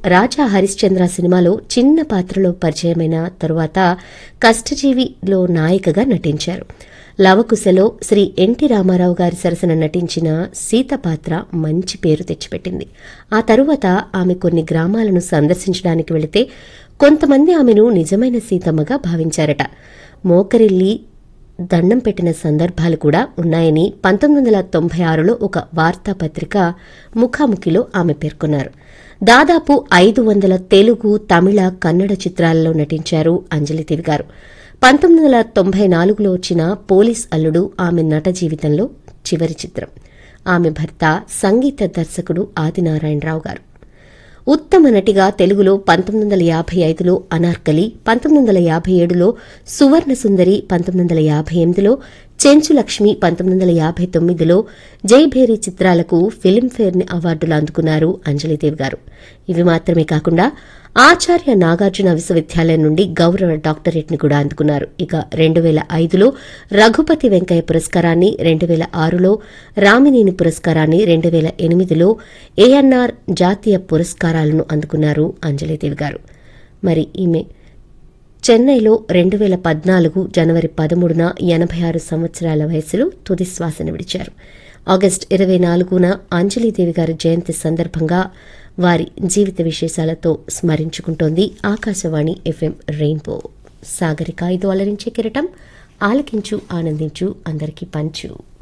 రాజా హరిశ్చంద్ర సినిమాలో చిన్న పాత్రలో పరిచయమైన తరువాత కష్టజీవిలో నాయికగా నటించారు లవకుశలో శ్రీ ఎన్టీ రామారావు గారి సరసన నటించిన సీత పాత్ర మంచి పేరు తెచ్చిపెట్టింది ఆ తరువాత ఆమె కొన్ని గ్రామాలను సందర్శించడానికి వెళితే కొంతమంది ఆమెను నిజమైన సీతమ్మగా భావించారట మోకరిల్లి దండం పెట్టిన సందర్భాలు కూడా ఉన్నాయని పంతొమ్మిది వందల తొంభై ఆరులో ఒక వార్తాపత్రిక ముఖాముఖిలో ఆమె పేర్కొన్నారు దాదాపు ఐదు వందల తెలుగు తమిళ కన్నడ చిత్రాలలో నటించారు అంజలిదేవి గారు పంతొమ్మిది వందల తొంభై నాలుగులో వచ్చిన పోలీస్ అల్లుడు ఆమె నట జీవితంలో చివరి చిత్రం ఆమె భర్త సంగీత దర్శకుడు ఆదినారాయణరావు గారు ఉత్తమ నటిగా తెలుగులో పంతొమ్మిది వందల యాభై ఐదులో అనార్కలి పంతొమ్మిది వందల యాభై ఏడులో సువర్ణ సుందరి పంతొమ్మిది వందల యాభై ఎనిమిదిలో చెంచు లక్ష్మి పంతొమ్మిది వందల యాభై తొమ్మిదిలో జైభేరి చిత్రాలకు ఫిల్మ్ఫేర్ అవార్డులు అందుకున్నారు అంజలిదేవి గారు ఇవి మాత్రమే కాకుండా ఆచార్య నాగార్జున విశ్వవిద్యాలయం నుండి గౌరవ డాక్టరేట్ ని కూడా అందుకున్నారు ఇక రెండు వేల ఐదులో రఘుపతి వెంకయ్య పురస్కారాన్ని రెండు వేల ఆరులో రామినేని పురస్కారాన్ని రెండు వేల ఎనిమిదిలో ఏఎన్ఆర్ జాతీయ పురస్కారాలను అందుకున్నారు అంజలిదేవి గారు మరి ఈమె చెన్నైలో రెండు వేల పద్నాలుగు జనవరి పదమూడున ఎనభై ఆరు సంవత్సరాల వయసులో తుది శ్వాసను విడిచారు ఆగస్టు ఇరవై నాలుగున అంజలిదేవి గారి జయంతి సందర్భంగా వారి జీవిత విశేషాలతో స్మరించుకుంటోంది ఆకాశవాణి ఎఫ్ఎం రెయిన్బో సాగరిక ఇది అలరించే కిరటం ఆలకించు ఆనందించు అందరికీ పంచు